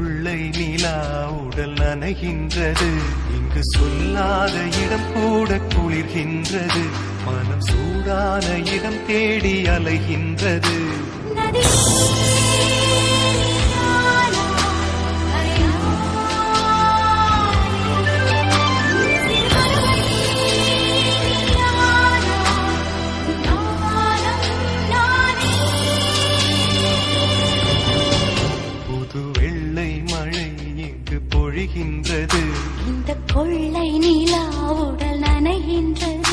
கொள்ளை நிலா உடல் நனைகின்றது இங்கு சொல்லாத இடம் கூட குளிர்கின்றது மனம் சூடான இடம் தேடி அலைகின்றது நதி புது வெள்ளை மழை இங்கு பொழிகின்றது இந்த கொள்ளை நிலா உடல் நனைகின்றது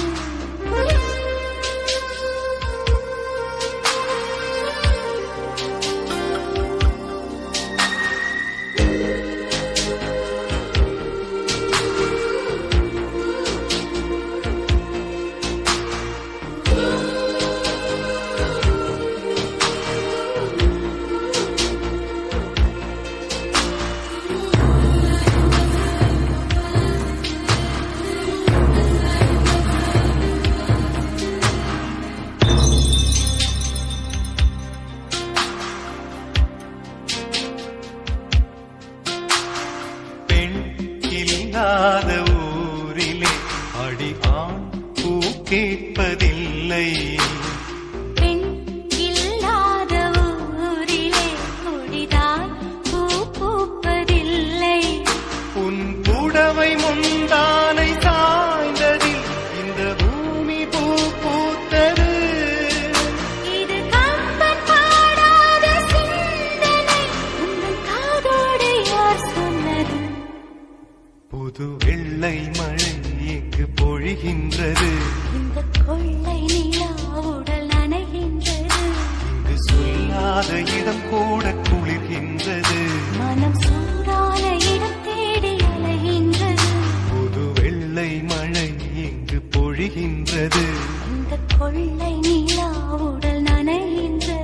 பெண் இல்லாத ஊரிலே அடி ஆண் பூ கேட்பதில்லை பெண் இல்லாத ஊரிலே கொடிதான் பூ பூப்பதில்லை உன் புடவை முந்தானை சாய்ந்ததில் இந்த பூமி பூ பூத்தது இது கம்பன் பாடாத சிந்தனை உங்கள் காதோடு யார் சொன்னது புது வெள்ளை மழை இங்கு பொழிகின்றது இந்த கொள்ளை நிலா உடல் நனைகின்றது இங்கு சொல்லாத இடம் கூட குளிர்கின்றது மனம் சூடான இடம் தேடி அலைகின்றது புது வெள்ளை மழை இங்கு பொழிகின்றது இந்த கொள்ளை நிலா உடல் நனைகின்றது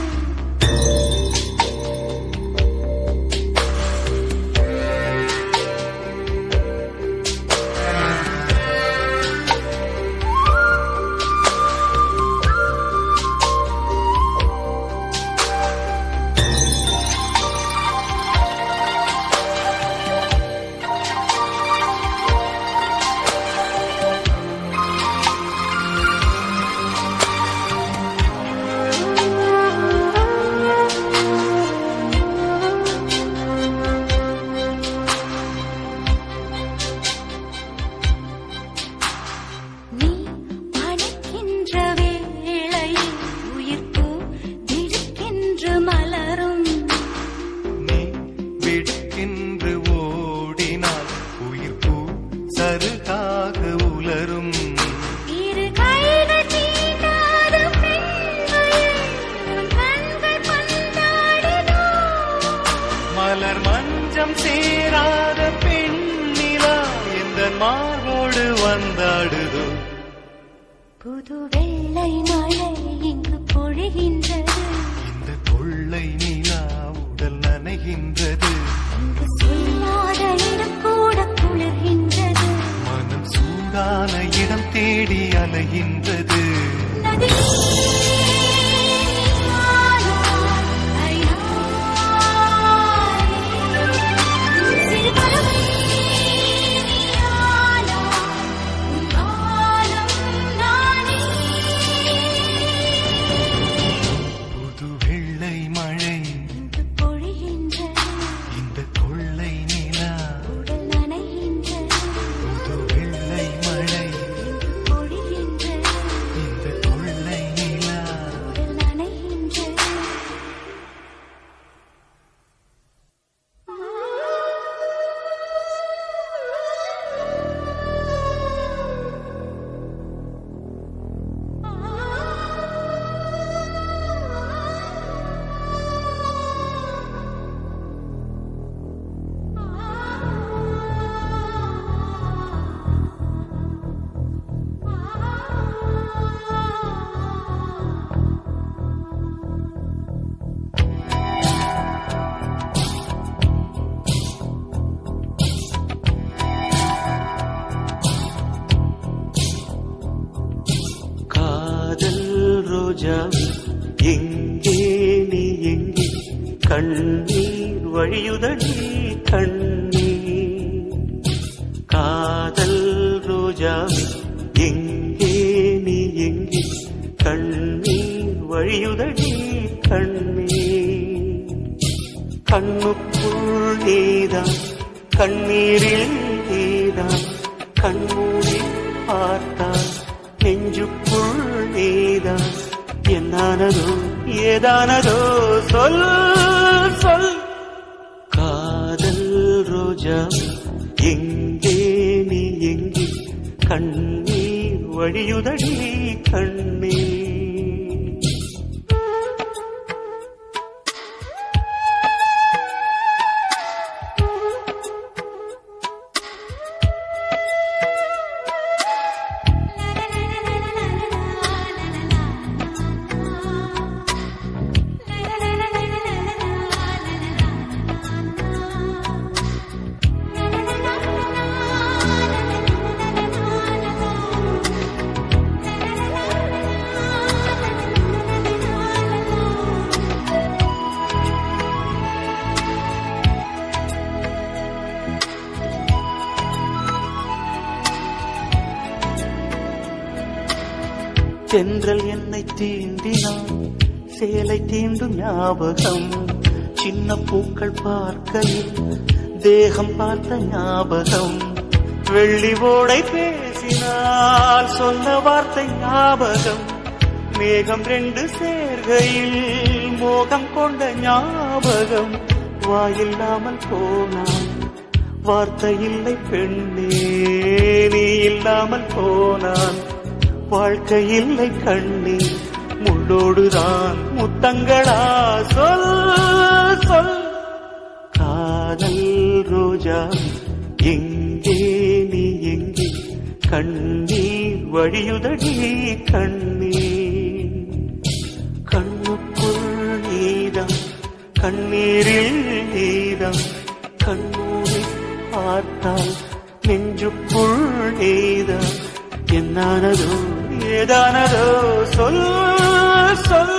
நீ அணைக்கின்ற வேளையில் உயிர்ப்பு திடுக்கென்று மலரும் நீ வெட்கென்று ஓடினால் உயிர் பூ சருகாக உலரும் இரு கைகள் தீண்டாத பெண்மையை உன் கண்கள் பந்தாடுதோ மலர் மஞ்சம் சேராத பெண்ணிலா எந்த மார்போடு வந்தாடுதோ புது வெள்ளை மழை இங்கு பொழிகின்றது இந்த கொள்ளை நிலா உடல் நனைகின்றது இங்கு சொல்லாத இடம் கூட குளிர்கின்றது மனம் சூடான இடம் தேடி அலைகின்றது நதி சிறு பறவை நானா உன் காலம் நானே புது வெள்ளை மழை இங்கு பொழிகின்றது இந்த கொள்ளை நிலா உடல் நனைகின்றது புது வெள்ளை மழை இங்கு பொழிகின்றது இந்த கொள்ளை நிலா உடல் நனைகின்றது காதல் ரோஜா எங்கே நீ எங்கே கண்ணீர் வழியுதடி கண்ணீர் காதல் ரோஜாவே எங்கே நீ எங்கே கண்ணீர் வழியுதடி கண்ணீர் கண்ணுக்குள் நீதான் கண்ணீரில் நீதான் கண்மூடி பார்த்தால் நெஞ்சுக்குள் நீதான் என்னானதோ ஏதானதோ சொல் சொல் காதல் ரோஜா எங்கே நீ எங்கே கண்ணீர் வழியுதடி கண்ணீர் தென்றல் என்னை தீண்டினான் சேலை தீண்டும் ஞாபகம் சின்ன பூக்கள் பார்க்கையில் தேகம் பார்த்த ஞாபகம் வெள்ளி ஓடை பேசினால் சொன்ன வார்த்தை ஞாபகம் மேகம் ரெண்டு சேர்கையில் மோகம் கொண்ட ஞாபகம் வாயில்லாமல் போனான் வார்த்தை இல்லை பெண்ணே நீ இல்லாமல் போனான் வாழ்க்கை இல்லை கண்ணே முள்ளோடுதான் முத்தங்களா சொல் சொல் காதல் ரோஜா எங்கே நீ எங்கே கண்ணீர் வழியுதடி கண்ணீர் கண்ணுக்குள் நீதான் கண்ணீரில் நீதான் கண்ணூரை பார்த்தால் நெஞ்சுக்குள் நீதான் என்னானதோ ஏதானதோ சொல் சொல்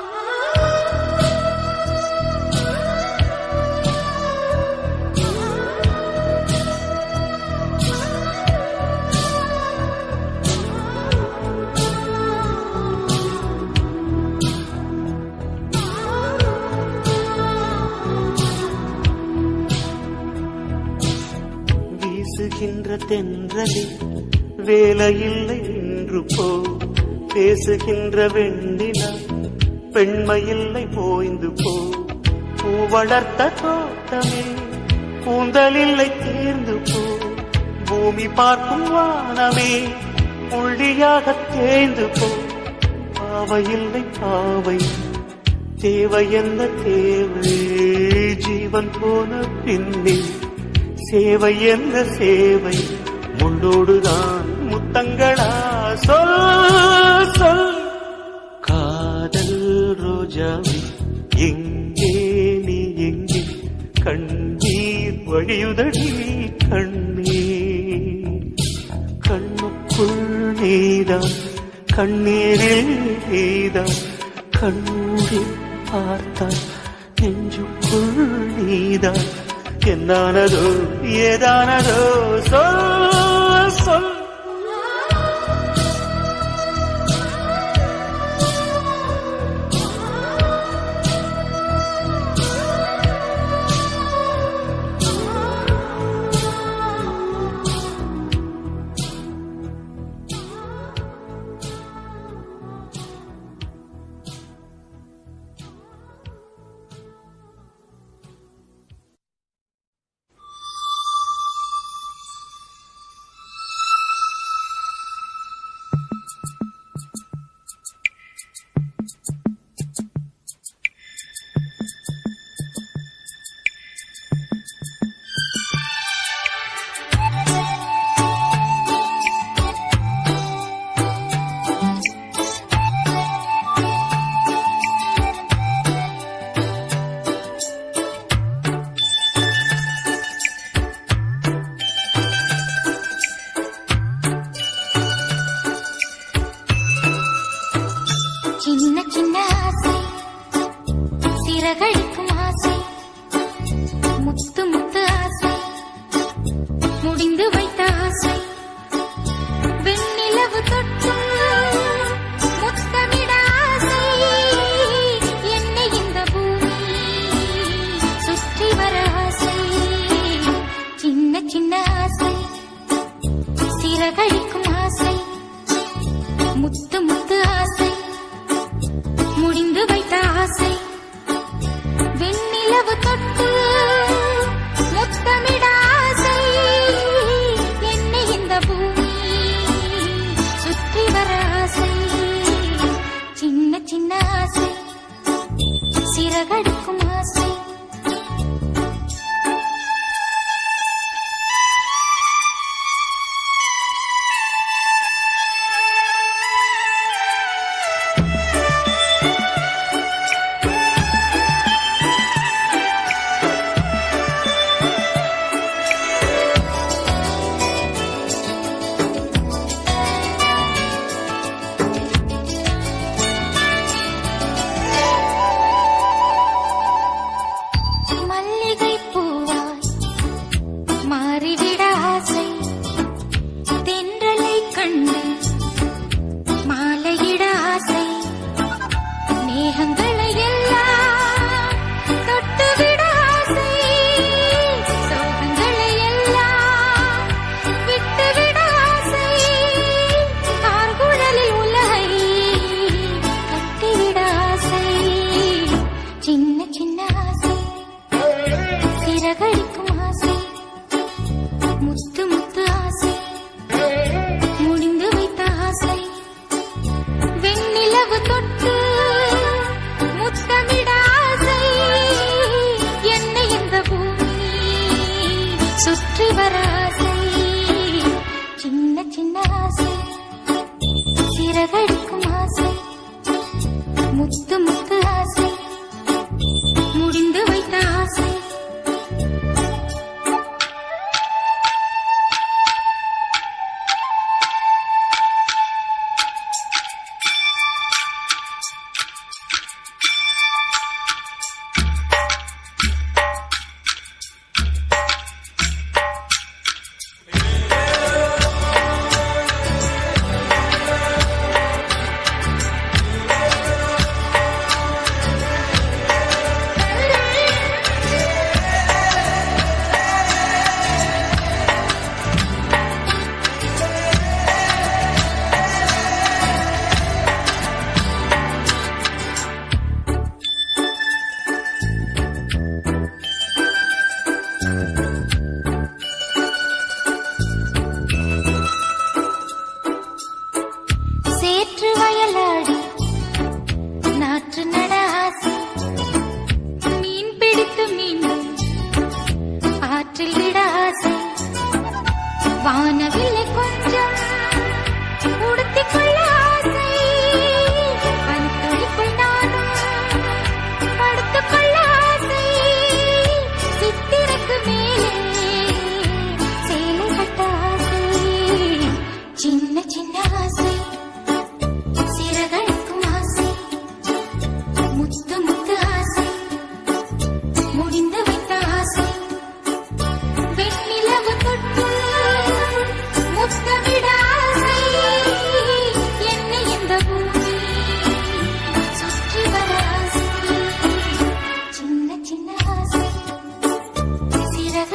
வீசுகின்ற தென்றலே வேலையில்லை என்று போ பேசுகின்ற வெண்ணிலா பெண்மையில்லை போய்ந்து போ பூ வளர்த்த தோட்டமே கூந்தலில்லை தேர்ந்து போ பூமி பார்க்கும் வானமே புள்ளியாக தேய்ந்து போ பாவையில்லை பாவை தேவை என்ன தேவை ஜீவன் போன பின்னே சேவை என்ன சேவை முள்ளோடுதான் முத்தங்களா சொல் சொல் காதல் ரோஜாவே எங்கே நீ எங்கே கண்ணீர் வழியுதடி கண்ணீர் கண்ணுக்குள் நீதான் கண்ணீரில் நீதான் கண்ணூரி பார்த்தால் நெஞ்சுக்குள் நீதான் என்னானதோ ஏதானதோ சொல் சொல் சிறகடிக்கும் ஆசை முத்து முத்து ஆசை முடிந்து வைத்த ஆசை வெண்ணிலவு தொட்டு முத்தமிட ஆசை என்னை இந்த பூமி சுற்றி வர ஆசை சின்ன சின்ன ஆசை சிறகடிக்கும் ஆசை மல்லிகை பூவாய் மாறிவிட ஆசை தென்றலை கண்டு மாலையிட ஆசை மேகங்களை எல்லாம் தொட்டுவிட ஆசை சோகங்களை எல்லாம் விட்டுவிட ஆசை கார்குழலில் உலகை கட்டிவிட ஆசை சின்ன சின்ன ஆசை சிறகடிக்கும் ஆசை முத்து முத்து ஆசை முடிந்து வைத்த ஆசை வெண்ணிலவு தொட்டு முத்தமிட ஆசை என்னை இந்த பூமி சுற்றி வர ஆசை சின்ன சின்ன ஆசை சிறகடிக்கும் ஆசை முத்து முத்து ஆசை முடிந்து வைத்த ஆசை சேற்று வயலாடி நாற்று நட ஆசை மீன் பிடித்து மீண்டும் ஆற்றில் விட ஆசை வானவில்லை கொஞ்சம் உடுத்திக் கொள்ள ஆசை பனித்துளிக்குள் நானும் படுத்துக் கொள்ள ஆசை சித்திரக்கு மேலே சேலை கட்ட ஆசை சின்ன சின்ன ஆசை சிறகடிக்கும் ஆசை முத்து முத்து ஆசை முடிந்து வைத்த ஆசை வெண்ணிலவு தொட்டு முத்தமிட ஆசை என்னை இந்த பூமி சுற்றி வர ஆசை சின்ன சின்ன ஆசை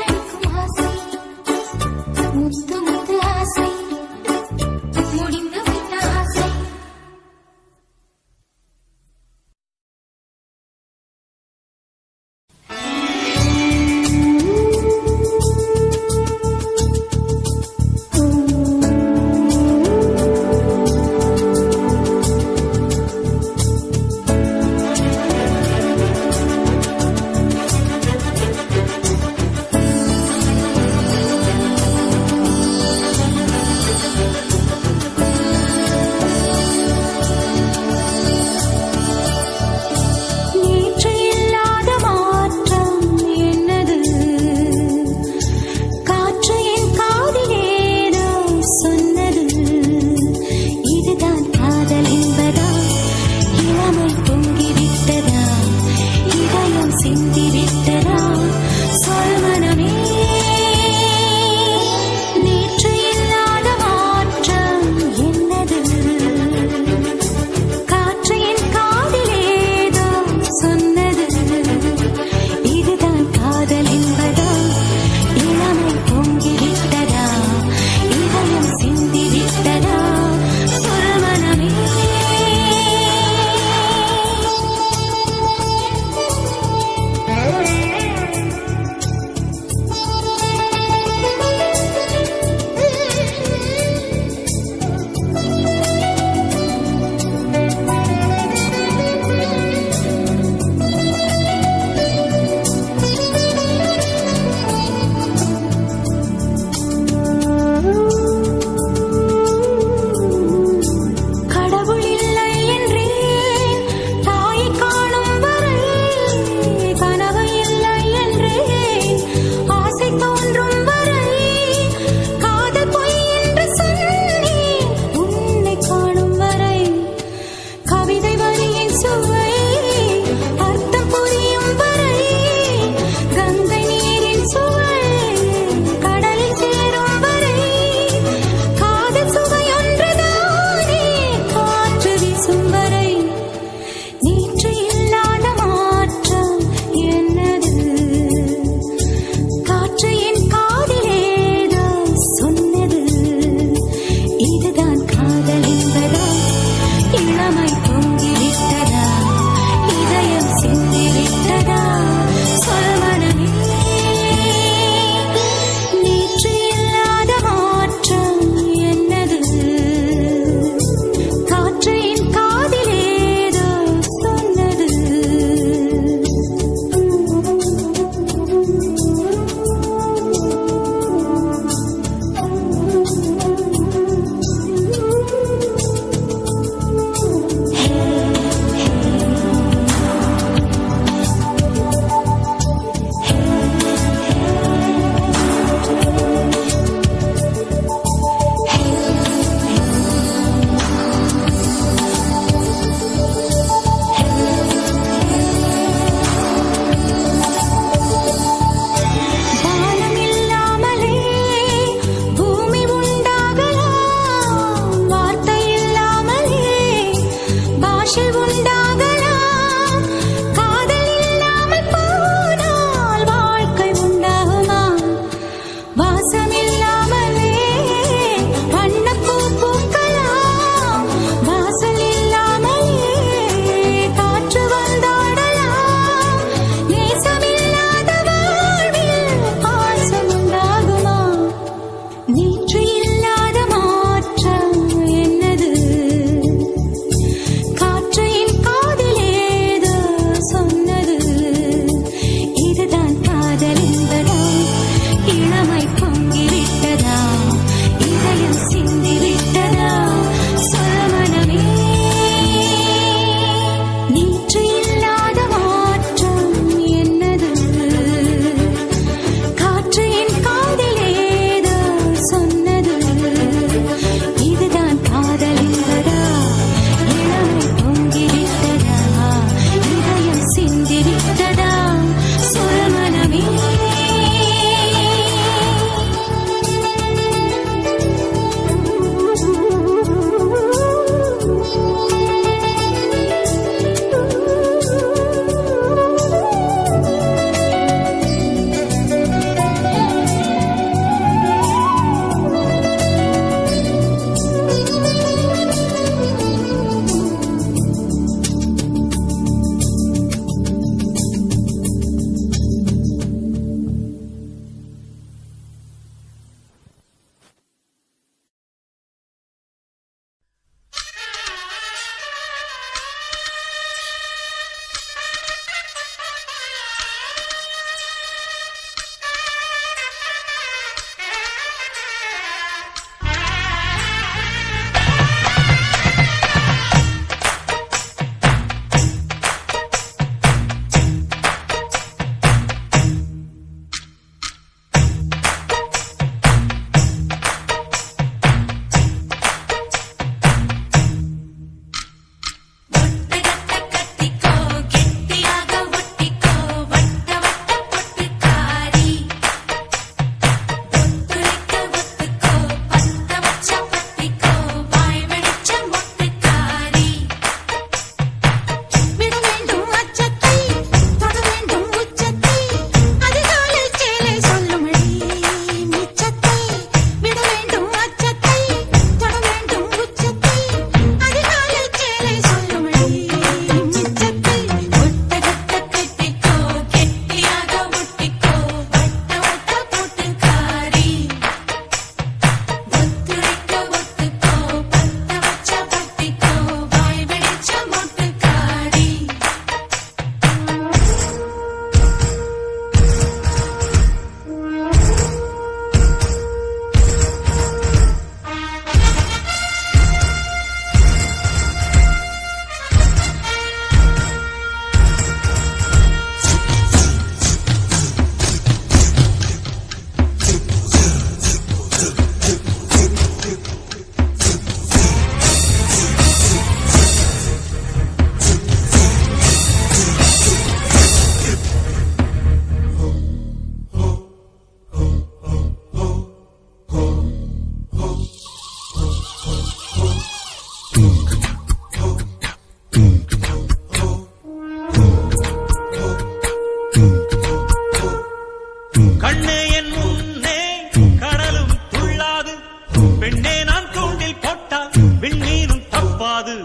கண்ணே என் முன்னே கடலும் துள்ளாது பெண்ணே நான் தூண்டில் போட்டால் விண்ணீரும் தப்பாது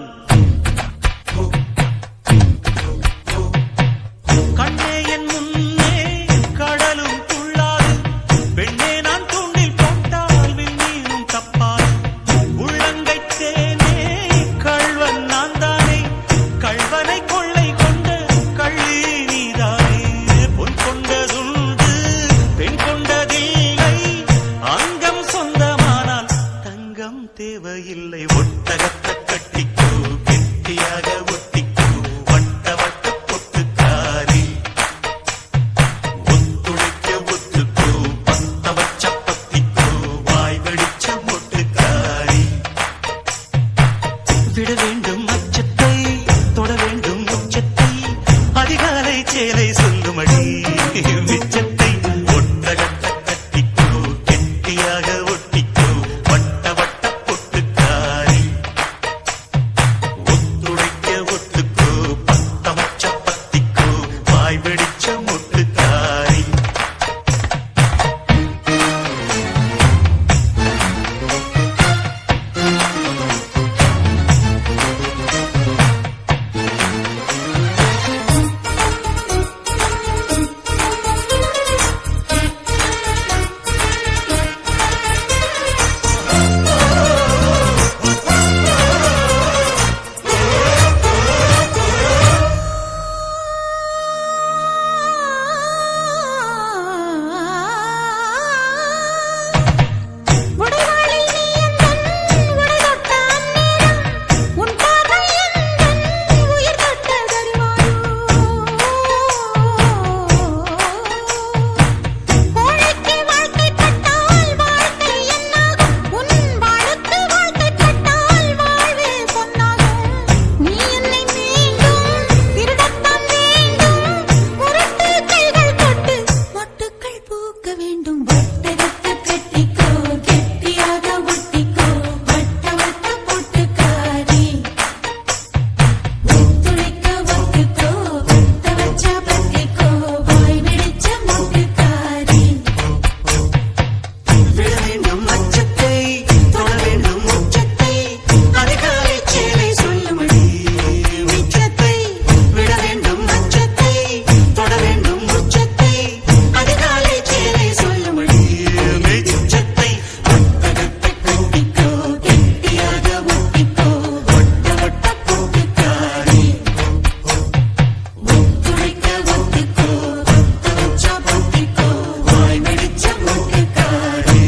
கண்ணே என் முன்னே கடலும் துள்ளாது பெண்ணே நான் தூண்டில் போட்டால் விண்ணீரும் தப்பாது உள்ளங்கை தேனே கள்வன் நான் தானே கள்வனை கொள்ளை கொண்ட கள்ளி நீதானே பொன் கொண்டதுண்டு பெண் கொண்டதில்லை அங்கம் சொந்தமானால் தங்கம் தேவையில்லை ஒட்டகத்தை கட்டிக்கோ கெட்டியாக ஒட்டிக்கோ வட்ட வட்ட பொட்டுக்காரி ஒத்துழைக்க ஒத்துக்கோ பத்த வச்ச பத்திக்கோ வாய் வெடிச்ச மொட்டுக்காரி விட வேண்டும் அச்சத்தை தொட வேண்டும் உச்சத்தை அதிகாலை சேலை சொல்லுமடி மிச்சத்தை ஒட்டகட்ட கட்டிக்கோ கெட்டியாக ஒட்டிக்கோ வட்ட வட்ட பொட்டுக்காரி ஒத்துழைக்க ஒத்துக்கோ பத்த வச்ச பத்திக்கோ வாய் வெடிச்ச மொட்டுக்காரி உடைவாளில் நீ எந்தன் உடைதொட்ட அந்நேரம் உன் பார்வை எந்தன் உயிர் தொட்ட தருவாயோ கோழைக்கு வாழ்க்கைப்பட்டால் வாழ்க்கை என்னாகும் உன் வாழுக்கு வாழ்க்கைப்பட்டால் வாழ்வே பொன்னாகும் நீ என்னை மீண்டும் திருடத்தான் வேண்டும் முரட்டு கைகள் கொண்டு மொட்டுக்கள் பூக்க வேண்டும் ஒட்டகத்து கட்டிக்கோ கெட்டியாக ஒட்டிக்கோ வட்ட வட்ட பொட்டுக்காரி ஒத்துழைக்க ஒத்துக்கோ வட்ட வச்ச பத்திக்கோ வாய் வெடிச்ச மொட்டுக்காரி விட வேண்டும் அச்சத்தை தொட வேண்டும் உச்சத்தை அதிகாலை சேவை சொல்லுமடி மிச்சத்தை விட வேண்டும் அச்சத்தை தொட வேண்டும் உச்சத்தை அதிகாலை சேவை சொல்லுமடி மிச்சத்தை ஒட்டகத்தை கட்டிக்கோ கெட்டியாக ஒட்டிக்கோ வட்ட வட்ட போட்டுக்காரி ஒத்துழைக்க ஒத்துக்கோ வட்ட வச்ச பத்திக்கோ வாய் வெடிச்ச மொட்டுக்காரி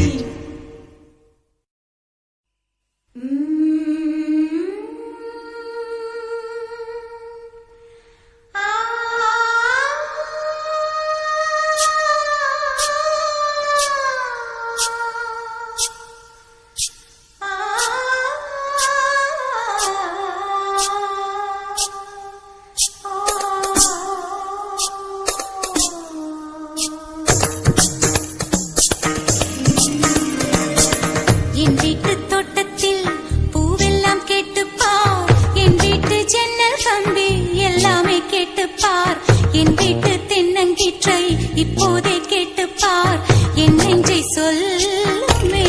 என் வீட்டு தோட்டத்தில் பூவெல்லாம் கேட்டுப்பார் என் வீட்டு ஜன்னல் கம்பி எல்லாமே கேட்டுப்பார் என் வீட்டு தென்னங்கீற்றை இப்போதே கேட்டுப்பார் என் நெஞ்சை சொல்லுமே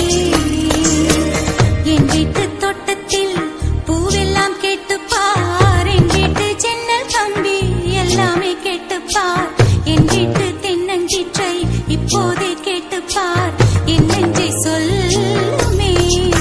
என் வீட்டு தோட்டத்தில் பூவெல்லாம் கேட்டுப்பார் என் வீட்டு ஜன்னல் கம்பி எல்லாமே கேட்டுப்பார் என் வீட்டு தென்னங்கீற்றை இப்போதே கேட்டுப்பார் என் நெஞ்சை சொல்லுமே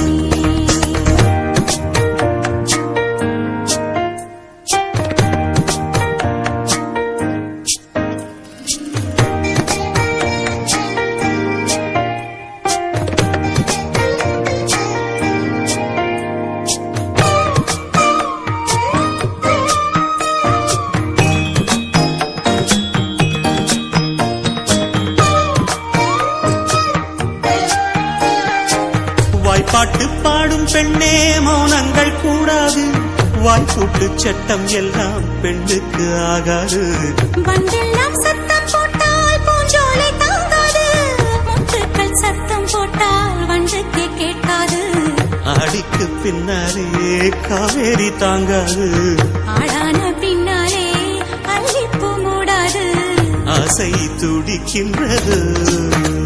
வாய்ப்பாட்டு பாடும் பெண்ணே மௌனங்கள் கூடாது வாய்ப்பூட்டு சட்டம் எல்லாம் பெண்ணுக்கு ஆகாது வண்டெல்லாம் சத்தம் போட்டால் பூஞ்சோலை தாங்காது முத்துக்கள் சத்தம் போட்டால் வண்டுக்கு கேட்காது அடிக்கு பின்னாலே காவேரி தாங்காது ஆளான பின்னாலே அள்ளிப்பூ மூடாது ஆசை துடிக்கின்றது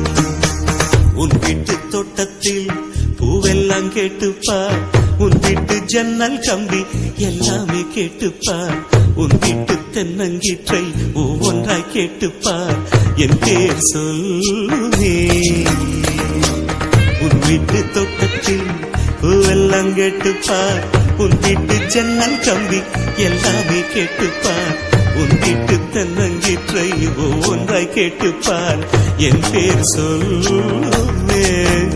கேட்டுப்பார் உன் வீட்டு ஜன்னல் கம்பி எல்லாமே கேட்டுப்பார் உன் வீட்டு தென்னங்கீற்றை ஒவ்வொன்றாய் கேட்டுப்பார் என் பேர் சொல்லுவே உன் வீட்டு தோட்டத்தில் பூவெல்லாம் கேட்டுப்பார் உன் வீட்டு ஜன்னல் கம்பி எல்லாமே கேட்டுப்பார் உன் வீட்டு தென்னங்கீற்றை ஒவ்வொன்றாய் கேட்டுப்பார் என் பேர் சொல்லுவே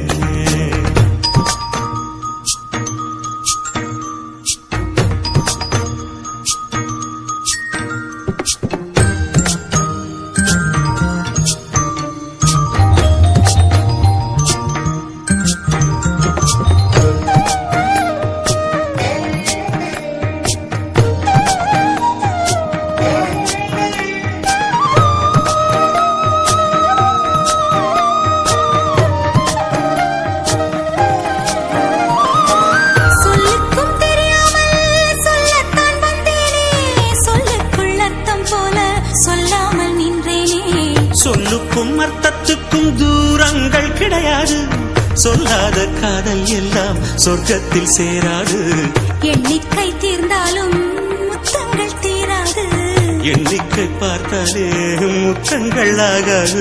சொல்லுக்கும் தெரியாமல் சொல்லத்தான் வந்தேனே சொல்லுக்குள் அர்த்தம் போல சொல்லாமல் நின்றேனே சொல்லுக்கும் அர்த்தத்துக்கும் தூரங்கள் கிடையாது சொல்லாத காதல் எல்லாம் சொர்க்கத்தில் சேராது எண்ணிக்கை தீர்ந்தாலும் முத்தங்கள் தீராது எண்ணிக்கை பார்த்தாலே முத்தங்கள் ஆகாது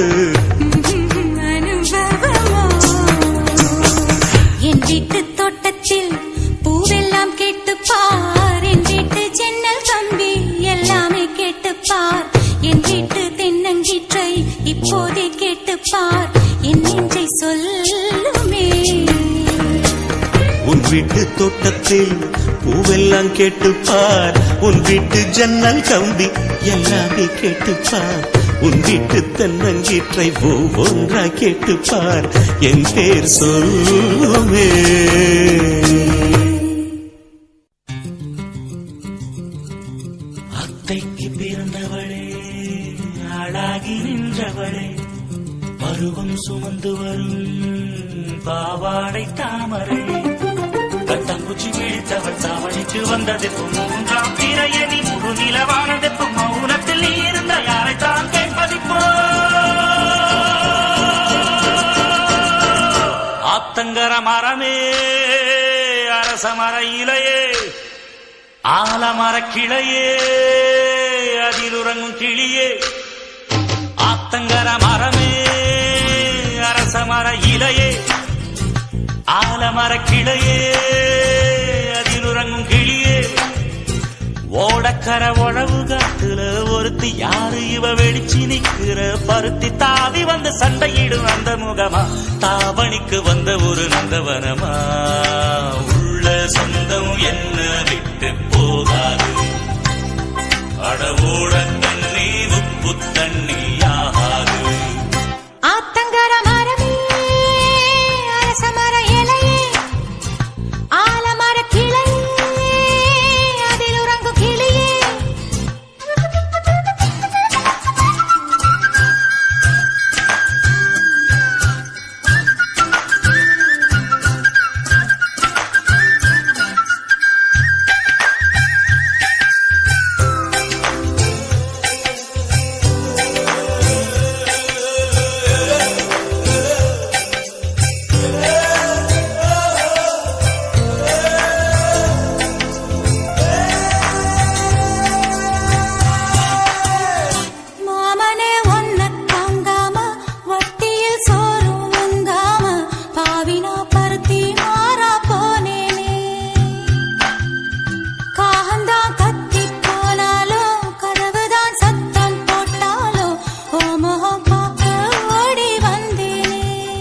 அனுபவமோ என் வீட்டு தோட்டத்தில் பூவெல்லாம் கேட்டுப் பார் என் வீட்டு ஜன்னல் கம்பி எல்லாமே கேட்டுப் பார் என் வீட்டு தென்னங்கீற்றை இப்போதே கேட்டுப் பார் என் நெஞ்சை சொல்லுமே உன் வீட்டு தோட்டத்தில் பூவெல்லாம் கேட்டுப்பார் உன் வீட்டு ஜன்னல் கம்பி எல்லாமே கேட்டுப்பார் உன் வீட்டு தென்னங்கீற்றை ஒவ்வொன்றா கேட்டுப்பார் என் பேர் சொல்லுமே அத்தைக்கு பிறந்தவளே ஆளாகி நின்றவளே பருவம் சுமந்து வரும் பாவாடை தாமரை கட்டங்குச்சி பிடித்தவள் தாவணிக்கு வந்ததெப்பு மூன்றாம் திரையணி முழு நிலவானதெப்பு மௌனத்தில் நீ இருந்த யாரைத்தான் கேட்பதிப்போ ஆத்தங்கர மரமே அரச மர இலையே ஆலமர கிளையே அதில் உறங்கும் கிளியே ஆத்தங்கர மரமே அரச மர இலையே ஆலமர கிளையே அதில் உறங்கும் கிளியே ஓடக்கர உழவு காட்டுல ஒருத்தி யாரு இவ வெடிச்சு நிக்கிற பருத்தி தாவி வந்து சண்டையிடும் அந்த முகமா தாவணிக்கு வந்த ஒரு நந்தவனமா உள்ள சொந்தம் என்ன விட்டு போகாது அடவோட தண்ணி உப்பு தண்ணி ஆகாது ஆத்தங்கர மரமே அரச மர இலையே ஆலமர கிளையே அதில் உறங்கும் கிளியே மாமனே ஒன்ன தாங்காம வட்டியில் சோறும் உங்காம பாவினா பருத்தி மாறா போனேனே காகந்தான் கத்தி போனாலும் கதவுதான் சத்தம் போட்டாலும் ஓ முகம் பார்க்க ஓடி வந்தேனே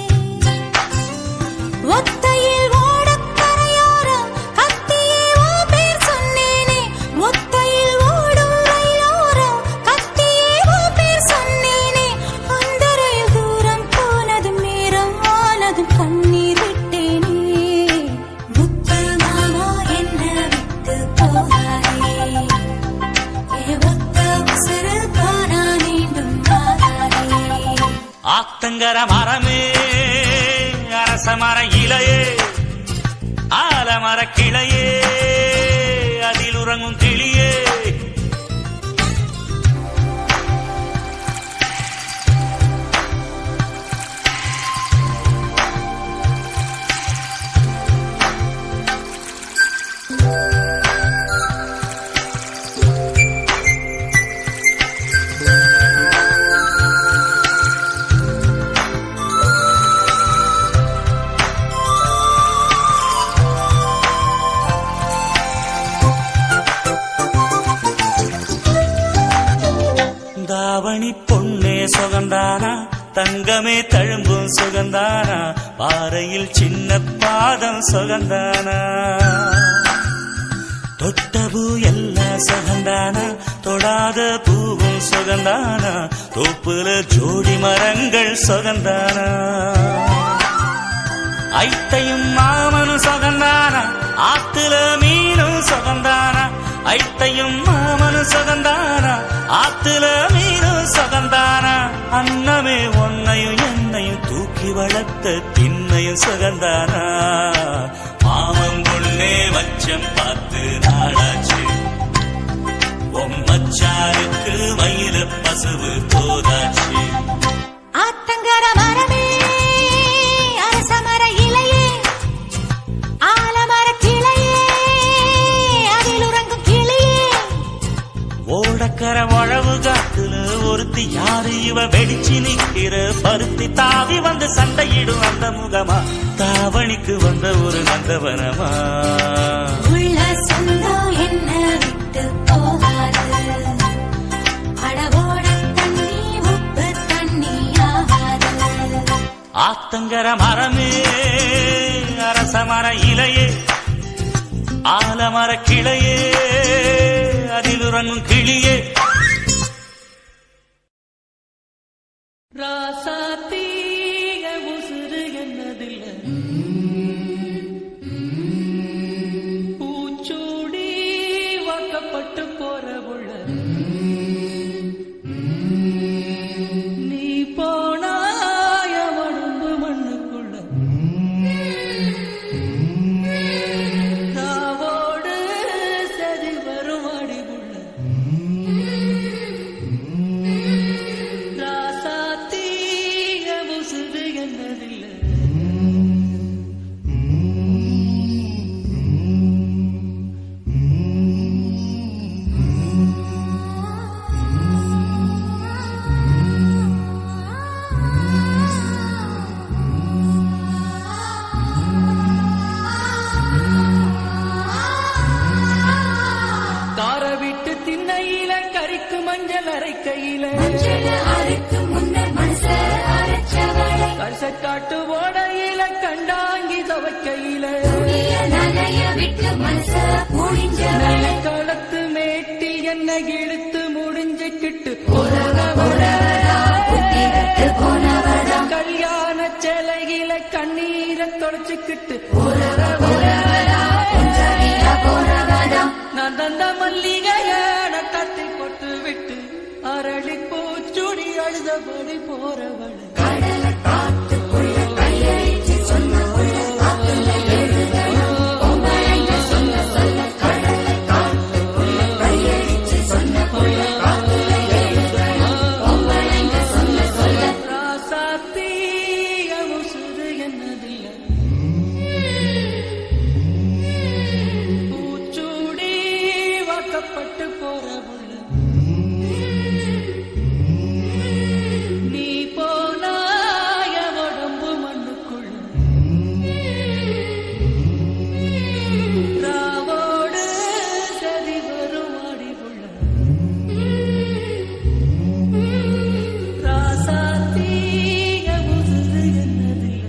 ஒத்தையில் ஓடக் கரையோரம் கத்தியே ஓ பேர் சொன்னேனே ஒத்தையில் ஓடும் ரயிலோரம் கத்தியே ஓ பேர் சொன்னேனே அந்த ரயில் தூரம் போனதும் நேரம் ஆனதும் கண்ணீர் விட்டேனே முத்து மாமா என்ன விட்டு போகாதே ஏ ஒத்த உசுறு போனா மீண்டும் வாராதே ஆத்தங்கர மரமே அரச மர இலையே ஆலமர கிளையே அதில் உறங்கும் கிளியே தங்கமே தழும்பும் சுகந்தானா பாறையில் சின்ன பாதம் சுகந்தானா தொட்ட பூ எல்லாம் சுகந்தானா தொடாத பூவும் சுகந்தானா தோப்புல ஜோடி மரங்கள் சுகந்தானா ஐத்தையும் மாமனும் சுகந்தானா ஆத்துல மீனும் சுகந்தானா ஐத்தையும் மாமனும் சுகந்தானா ஆத்துல மீனும் சுகந்தானா அன்னமே ஒன்னையும் என்னையும் தூக்கி வளர்த்த திண்ணையும் சுகந்தானா மாமன் முன்னே வச்சம் பார்த்து நாளாச்சு பொம்மச்சாருக்கு மயில பசுவு போதாச்சு ஆத்தங்கர மரமே அரசமர இலையே ஆலமர கிளையே அதில் உறங்கும் கிளியே ஓடக்கர உழவு காத்துல ஒருத்தி யாரு இவ வெடிச்சு நிக்கிற பருத்தி தாவி வந்து சண்டையிடும் அந்த முகமா தாவணிக்கு வந்த ஒரு நந்தவனமா உள்ள சொந்தம் என்ன விட்டு போகாது அடவோட தண்ணி உப்பு தண்ணி ஆகாது ஆத்தங்கர மரமே அரச மர இலையே ஆலமர கிளையே அதில் உறங்கும் கிளியே ராசாத்தீக உசுறு என்னதில்ல பூச்சூடி வாக்கப்பட்டு போற உள்ள நீ போனாய உடம்பு மண்ணுக்குள்ள நாவோடு சரி வரும் அடிவுள்ள ராசாத்தீக உசுறு என்னதில்ல கார விட்டு திண்ணையில கறிக்கு மஞ்சள் அரைக்கையில அறுக்கு முன்னர் மனச அரைச்சவளை கரிசக்காட்டு ஓடையில கண்டாங்கி துவைக்கையில நனைய விட்டு மனச புழிஞ்சவளை களத்து மேட்டி என்ன இழுத்து முடிஞ்சுக்கிட்டு விட்டு போனவளா கல்யாண சிலையில கண்ணீரை தொடச்சுக்கிட்டு கொஞ்சவியா போனவளா நான் தந்த மல்லிகைய நட்டத்தில் கொட்டு விட்டு அரளி பூச்சுடி அழுதபடி போறவள் கடலை காத்துக்குள்ள கையெழுத்து சொன்ன உள்ள காத்துல எழுதணும் பொம்பளைங்க சொல்ல சொல்ல கடலை காத்துக்குள்ள கையெழுத்து சொன்ன உள்ள காத்துல எழுதணும் பொம்பளைங்க சொல்ல சொல்ல ராசாத்தீக உசுறு என்னதில்லை பூச்சூடி வாக்கப்பட்டு போற உள்ள நீ போனாய உடம்பு மண்ணுக்குள்ள ராவோடு சரி வரும் அடிவுள்ள ராசாத்தீக உசுறு என்னதில்லை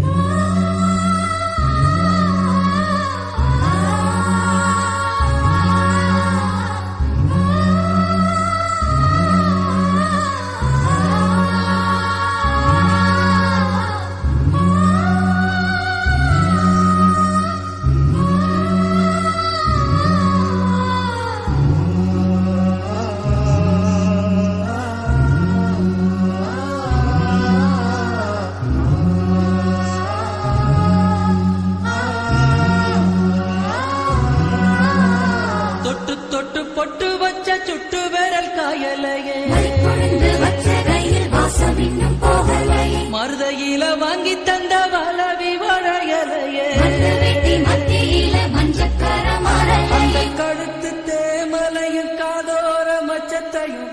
தொட்டு தொட்டு பொட்டு வச்ச சுட்டு விரல் காயலையே கொழுந்து வச்ச கையில் வாசம் இன்னும் போகலையே மருதையில வாங்கி தந்த வளவி வளையலையே மண்ணு வெட்டி மத்தியில மஞ்சக்கர அந்த மரலையே கழுத்து தேமலையும் காதோர மச்சத்தையும்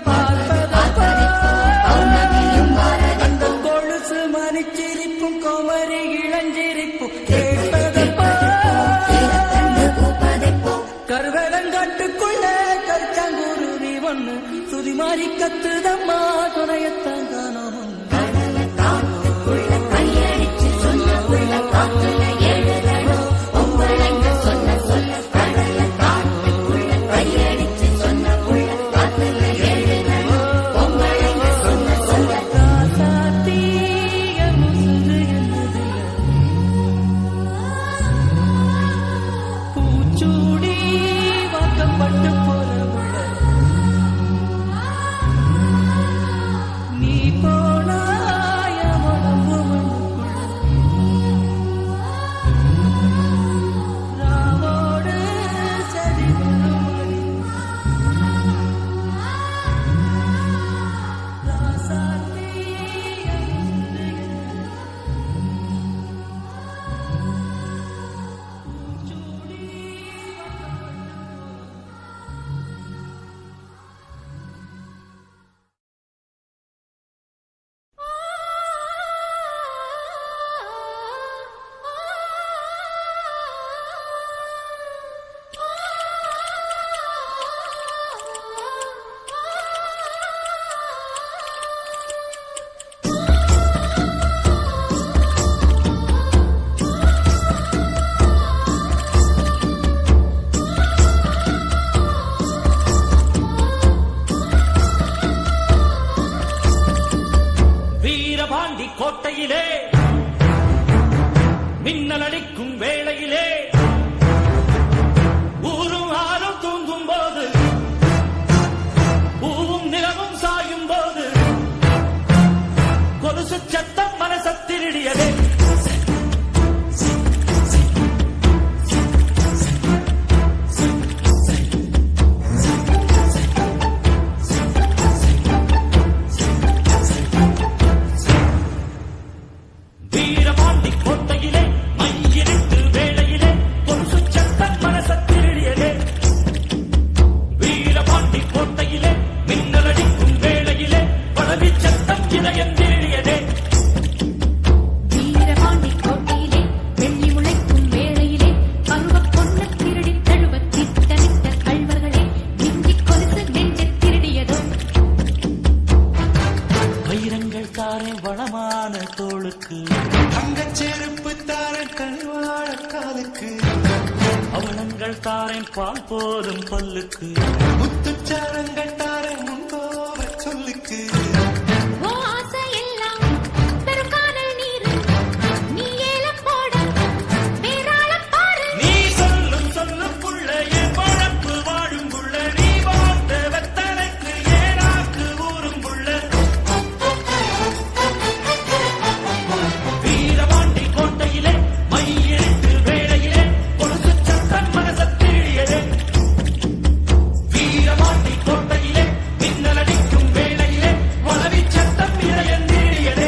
பௌர்ணமியும் வரது அந்த கொழுசு மணிச்சிரிப்பும் கோமரி இளஞ்சிரிப்பும் கேட்பதப்பா கண்டு பூப்பதைப்போ கருவேலங்காட்டுக்குள்ள கருச்சாங்குருவி ஒண்ணு சுதி மாறி கத்துதம்மா துணையத்தான் தானோ ஒண்ணு மின்னல் அடிக்கும் வேளையிலே ஊரும் ஆறும் தூங்கும் போது பூவும் நிலவும் சாயும் போது கொலுசு சத்தம் மனச திருடியதே வீரபாண்டி கோட்டையிலே மையிருட்டு வேளையிலே கொலுசு சத்தம் மனச திருடியதே வீரபாண்டி கோட்டையிலே மின்னல் அடிக்கும் வேளையிலே பதவி சத்தம் இதயம் திருடியதே வீரபாண்டி கோட்டையிலே வெள்ளி முளைக்கும் வேளையிலே பருவப் பொண்ணு திருடித் தழுவத் திட்டமிட்ட கள்வர்களே மிஞ்சிக் கொலுசு நெஞ்சத் திருடியதோ வைரங்கள் தாரே வளமான தோளுக்கு தங்கச் செருப்பு தார கனிவாழ காலுக்கு அவலங்கள் தாரேன் பால் போதும் பல்லுக்கு முத்துச்சாரங்கள் தார முன்போவ சொல்லுக்கு ஓ ஆசை எல்லாம் பெரும் காதல் நீர் நீ ஏலம் போட வேறாளம் பாரு நீ சொல்லும் சொல்லும் புள்ள என் பழப்பு வாழும் புள்ள நீ வாழ்ந்த வெத்தலைக்கு ஏனாக்கு ஊரும் புள்ள வீரபாண்டி கோட்டையிலே மையெழுத்து வேளையிலே கொலுசு சத்தம் மனச திருடியதே வீரபாண்டி கோட்டையிலே மின்னல் அடிக்கும் வேளையிலே வளவி சத்தம் இதயம் திருடியதே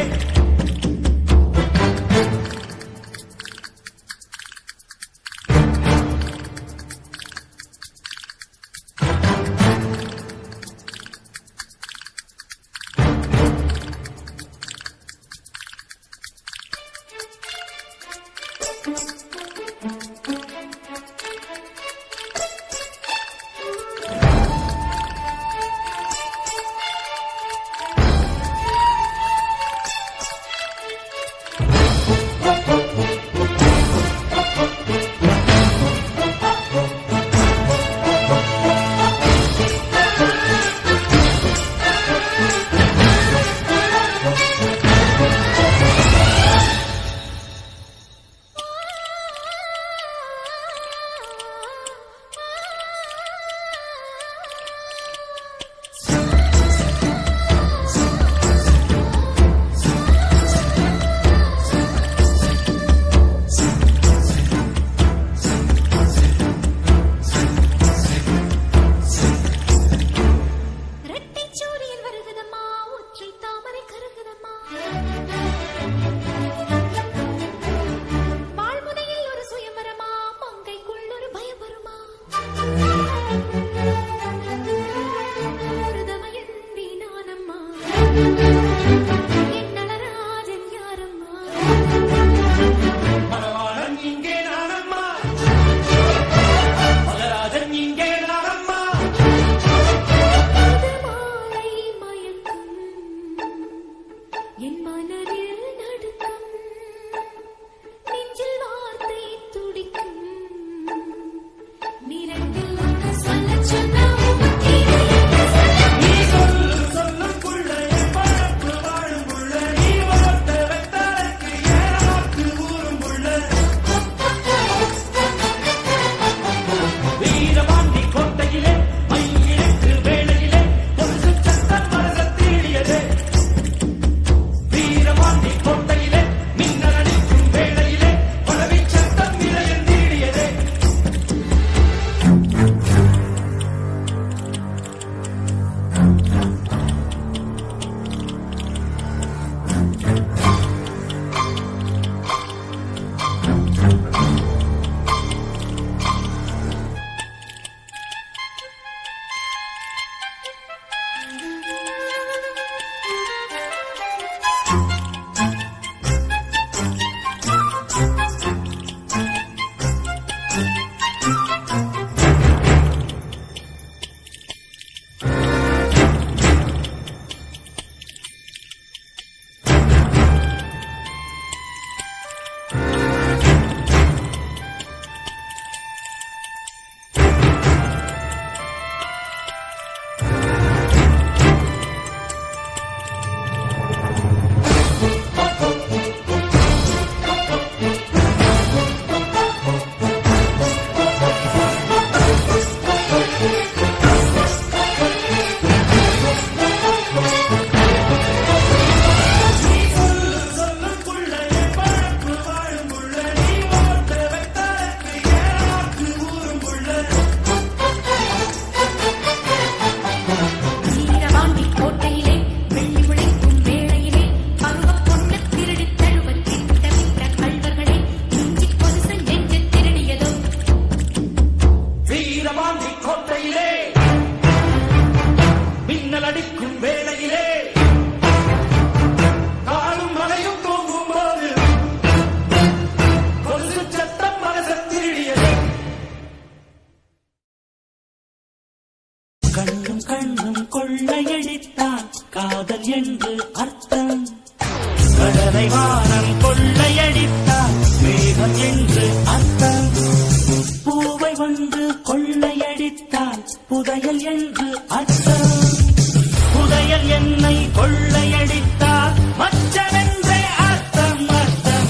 கண்ணும் கண்ணும் கொள்ளையடித்தான் காதல் என்று அர்த்தம் கடலை வானம் கொள்ளையடித்தான் மேகம் என்று அர்த்தம் பூவை வந்து கொள்ளையடித்தான் புதையல் என்று அர்த்தம் புதையல் என்னை கொள்ளையடித்தால் மச்சமென்றே அர்த்தம் அர்த்தம்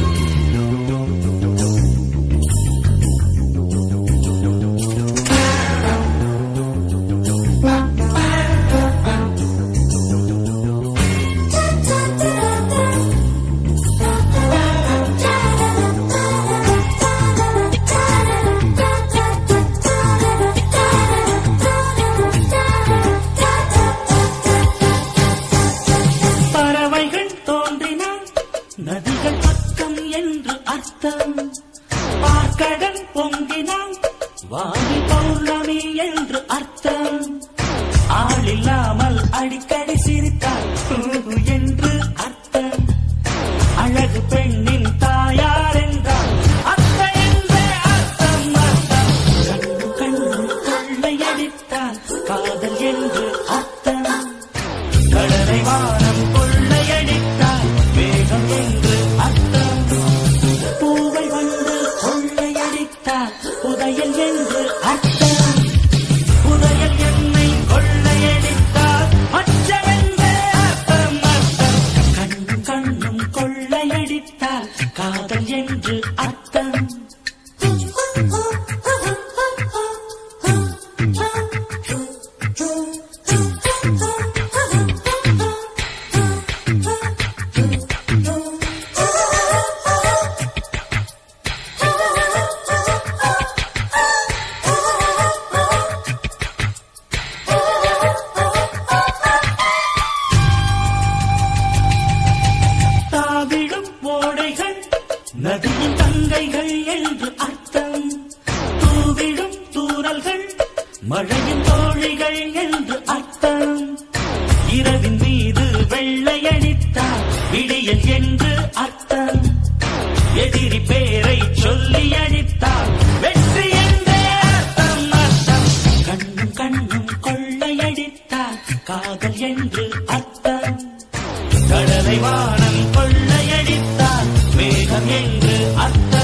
பறவைகள் தோன்றினால் நதிகள் பக்கம் என்று அர்த்தம் பார்க்கடல் பொங்கினால் வாணி பௌர்ணமி என்று அர்த்தம் ஆளில்லாமல் அடிக்கடி சிரித்தால் ஊ என்று அர்த்தம் அழகு பெண்ணின் தாயார் என்றால் அத்தை என்றே அர்த்தம் அர்த்தம் கண்ணு கண்ணு கொள்ளையடித்தால் காதல் என்று அர்த்தம் கடலை வானம் கொள்ளையடித்தால் வேகம் என்று அர்த்தம் பூவை வந்து கொள்ளையடித்தால் புதையல் என்று அர்த்தம் புதையல் என்னை கொள்ளையடித்தால் மச்சமென்றே அர்த்தம் அர்த்தம் கண்ணும் கண்ணும் கொள்ளையடித்தால் காதல் என்று அர்த்தம் தாவிடும் ஓடைகள் நதியின் தங்கைகள் என்று அர்த்தம் தூவிடும் தூறல்கள் மழையின் தோழிகள் என்று அர்த்தம் இரவின் மீது வெள்ளையடித்தால் விடியல் என்று அர்த்தம் எதிரி பேரை சொல்லி அழித்தால் வெற்றி என்றே அர்த்தம் அர்த்தம் கண்ணும் கண்ணும் கொள்ளையடித்தால் காதல் என்று அர்த்தம் கடலை வானம் கொள்ளையடித்தால் வேகம் என்று அர்த்தம்